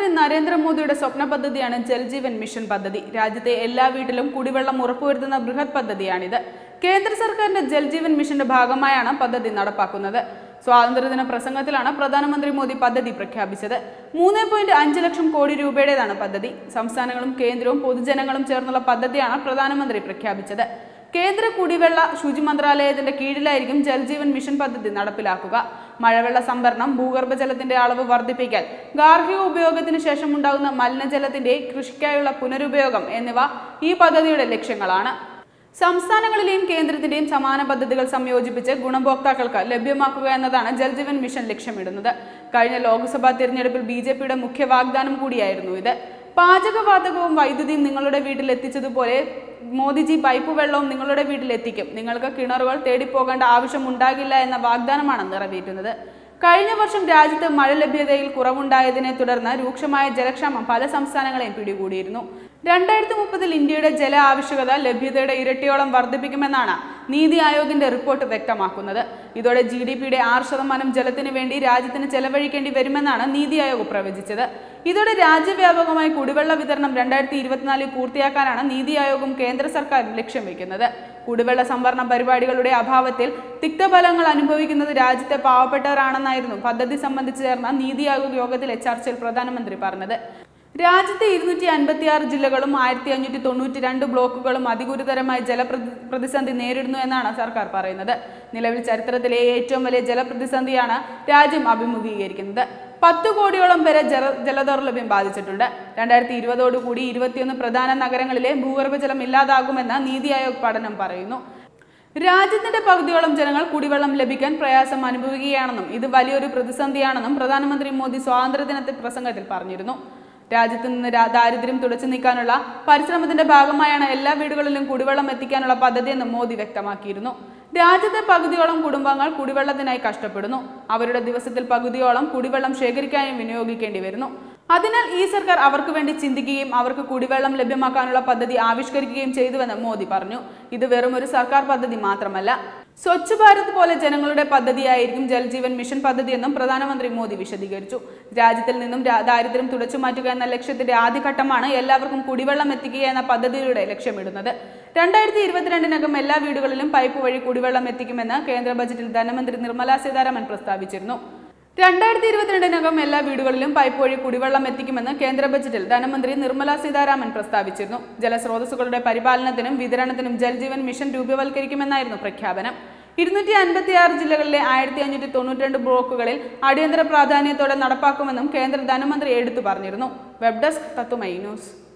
നരേന്ദ്രമോദിയുടെ സ്വപ്ന പദ്ധതിയാണ് ജൽജീവൻ മിഷൻ പദ്ധതി രാജ്യത്തെ എല്ലാ വീട്ടിലും കുടിവെള്ളം ഉറപ്പുവരുത്തുന്ന ബൃഹത് പദ്ധതിയാണിത് കേന്ദ്ര സർക്കാരിന്റെ ജൽജീവൻ മിഷന്റെ ഭാഗമായാണ് പദ്ധതി നടപ്പാക്കുന്നത് സ്വാതന്ത്ര്യദിന പ്രസംഗത്തിലാണ് പ്രധാനമന്ത്രി മോദി പദ്ധതി പ്രഖ്യാപിച്ചത് മൂന്ന് പോയിന്റ് അഞ്ച് ലക്ഷം കോടി രൂപയുടേതാണ് പദ്ധതി സംസ്ഥാനങ്ങളും കേന്ദ്രവും പൊതുജനങ്ങളും ചേർന്നുള്ള പദ്ധതിയാണ് പ്രധാനമന്ത്രി പ്രഖ്യാപിച്ചത് കേന്ദ്ര കുടിവെള്ള ശുചി മന്ത്രാലയത്തിന്റെ കീഴിലായിരിക്കും ജൽജീവൻ മിഷൻ പദ്ധതി നടപ്പിലാക്കുക മഴവെള്ള സംഭരണം ഭൂഗർഭജലത്തിന്റെ അളവ് വർദ്ധിപ്പിക്കൽ ഗാർഹിക ഉപയോഗത്തിന് ശേഷം ഉണ്ടാകുന്ന മലിനജലത്തിന്റെ കൃഷിക്കായുള്ള പുനരുപയോഗം എന്നിവ ഈ പദ്ധതിയുടെ ലക്ഷ്യങ്ങളാണ് സംസ്ഥാനങ്ങളിലെയും കേന്ദ്രത്തിന്റെയും സമാന പദ്ധതികൾ സംയോജിപ്പിച്ച് ഗുണഭോക്താക്കൾക്ക് ലഭ്യമാക്കുക എന്നതാണ് ജൽജീവൻ മിഷൻ ലക്ഷ്യമിടുന്നത് കഴിഞ്ഞ ലോക്സഭാ തിരഞ്ഞെടുപ്പിൽ ബി ജെ പിയുടെ മുഖ്യ വാഗ്ദാനം കൂടിയായിരുന്നു ഇത് പാചകവാതകവും വൈദ്യുതിയും നിങ്ങളുടെ വീട്ടിൽ എത്തിച്ചതുപോലെ മോദിജി പൈപ്പ് വെള്ളവും നിങ്ങളുടെ വീട്ടിൽ എത്തിക്കും നിങ്ങൾക്ക് കിണറുകൾ തേടിപ്പോകേണ്ട ആവശ്യം ഉണ്ടാകില്ല എന്ന വാഗ്ദാനമാണ് നിറവേറ്റുന്നത് കഴിഞ്ഞ വർഷം രാജ്യത്ത് മഴ ലഭ്യതയിൽ കുറവുണ്ടായതിനെ തുടർന്ന് രൂക്ഷമായ ജലക്ഷാമം പല സംസ്ഥാനങ്ങളെയും പിടികൂടിയിരുന്നു രണ്ടായിരത്തി മുപ്പതിൽ ഇന്ത്യയുടെ ജല ആവശ്യകത ലഭ്യതയുടെ ഇരട്ടിയോളം വർദ്ധിപ്പിക്കുമെന്നാണ് നീതി ആയോഗിന്റെ റിപ്പോർട്ട് വ്യക്തമാക്കുന്നത് ഇതോടെ ജി ഡി പിയുടെ ആറ് ശതമാനം ജലത്തിന് വേണ്ടി രാജ്യത്തിന് ചെലവഴിക്കേണ്ടി വരുമെന്നാണ് നീതി ആയോഗ് പ്രവചിച്ചത് ഇതോടെ രാജ്യവ്യാപകമായി കുടിവെള്ള വിതരണം രണ്ടായിരത്തി ഇരുപത്തിനാലിൽ പൂർത്തിയാക്കാനാണ് നീതി ആയോഗും കേന്ദ്ര സർക്കാരും ലക്ഷ്യം വെക്കുന്നത് കുടിവെള്ള സംവരണ പരിപാടികളുടെ അഭാവത്തിൽ തിക്തഫലങ്ങൾ അനുഭവിക്കുന്നത് രാജ്യത്തെ പാവപ്പെട്ടവരാണെന്നായിരുന്നു പദ്ധതി സംബന്ധിച്ച് ചേർന്ന നീതി ആയോഗ് യോഗത്തിലെ ചർച്ചയിൽ പ്രധാനമന്ത്രി പറഞ്ഞത് രാജ്യത്തെ ഇരുന്നൂറ്റി അൻപത്തി ആറ് ജില്ലകളും ആയിരത്തി അഞ്ഞൂറ്റി തൊണ്ണൂറ്റി രണ്ട് ബ്ലോക്കുകളും അതിഗുരുതരമായ ജലപ്രതി പ്രതിസന്ധി നേരിടുന്നു എന്നാണ് സർക്കാർ പറയുന്നത് നിലവിൽ ചരിത്രത്തിലെ ഏറ്റവും വലിയ ജലപ്രതിസന്ധിയാണ് രാജ്യം അഭിമുഖീകരിക്കുന്നത് പത്ത് കോടിയോളം പേരെ ജല ജലദൗർലഭ്യം ബാധിച്ചിട്ടുണ്ട് രണ്ടായിരത്തി ഇരുപതോടുകൂടി ഇരുപത്തിയൊന്ന് പ്രധാന നഗരങ്ങളിലെ ഭൂഗർഭജലം ഇല്ലാതാകുമെന്ന് നീതി ആയോഗ് പഠനം പറയുന്നു രാജ്യത്തിന്റെ പകുതിയോളം ജനങ്ങൾ കുടിവെള്ളം ലഭിക്കാൻ പ്രയാസം അനുഭവിക്കുകയാണെന്നും ഇത് വലിയൊരു പ്രതിസന്ധിയാണെന്നും പ്രധാനമന്ത്രി മോദി സ്വാതന്ത്ര്യദിനത്തിൽ പ്രസംഗത്തിൽ പറഞ്ഞിരുന്നു രാജ്യത്ത് നിന്ന് രാ- ദാരിദ്ര്യം തുടച്ചു നീക്കാനുള്ള പരിശ്രമത്തിന്റെ ഭാഗമായാണ് എല്ലാ വീടുകളിലും കുടിവെള്ളം എത്തിക്കാനുള്ള പദ്ധതിയെന്ന് മോദി വ്യക്തമാക്കിയിരുന്നു രാജ്യത്തെ പകുതിയോളം കുടുംബങ്ങൾ കുടിവെള്ളത്തിനായി കഷ്ടപ്പെടുന്നു അവരുടെ ദിവസത്തിൽ പകുതിയോളം കുടിവെള്ളം ശേഖരിക്കാനും വിനിയോഗിക്കേണ്ടി വരുന്നു അതിനാൽ ഈ സർക്കാർ അവർക്ക് വേണ്ടി ചിന്തിക്കുകയും അവർക്ക് കുടിവെള്ളം ലഭ്യമാക്കാനുള്ള പദ്ധതി ആവിഷ്കരിക്കുകയും ചെയ്തുവെന്ന് മോദി പറഞ്ഞു ഇത് വെറും ഒരു സർക്കാർ പദ്ധതി മാത്രമല്ല സ്വച്ഛ് ഭാരത് പോലെ ജനങ്ങളുടെ പദ്ധതിയായിരിക്കും ജൽജീവൻ മിഷൻ പദ്ധതിയെന്നും പ്രധാനമന്ത്രി മോദി വിശദീകരിച്ചു രാജ്യത്തിൽ നിന്നും രാ- ദാരിദ്ര്യം തുടച്ചു മാറ്റുക എന്ന ലക്ഷ്യത്തിന്റെ ആദ്യഘട്ടമാണ് എല്ലാവർക്കും കുടിവെള്ളം എത്തിക്കുക എന്ന പദ്ധതിയുടെ ലക്ഷ്യമിടുന്നത് രണ്ടായിരത്തി ഇരുപത്തിരണ്ടിനകം എല്ലാ വീടുകളിലും പൈപ്പ് വഴി കുടിവെള്ളം എത്തിക്കുമെന്ന് കേന്ദ്ര ബജറ്റിൽ ധനമന്ത്രി നിർമ്മലാ സീതാരാമൻ പ്രസ്താവിച്ചിരുന്നു രണ്ടായിരത്തി ഇരുപത്തിരണ്ടിനകം എല്ലാ വീടുകളിലും പൈപ്പ് വഴി കുടിവെള്ളം എത്തിക്കുമെന്ന് കേന്ദ്ര ബജറ്റിൽ ധനമന്ത്രി നിർമ്മലാ സീതാരാമൻ പ്രസ്താവിച്ചിരുന്നു ജലസ്രോതസ്സുകളുടെ പരിപാലനത്തിനും വിതരണത്തിനും ജൽജീവൻ മിഷൻ രൂപവൽക്കരിക്കുമെന്നായിരുന്നു പ്രഖ്യാപനം ഇരുന്നൂറ്റി അൻപത്തി ആറ് ജില്ലകളിലെ ആയിരത്തി അഞ്ഞൂറ്റി തൊണ്ണൂറ്റി രണ്ട് ബ്ലോക്കുകളിൽ അടിയന്തര പ്രാധാന്യത്തോടെ നടപ്പാക്കുമെന്നും കേന്ദ്ര ധനമന്ത്രി എടുത്തു പറഞ്ഞിരുന്നു വെബ് ഡെസ്ക് തത്തുമൈ ന്യൂസ്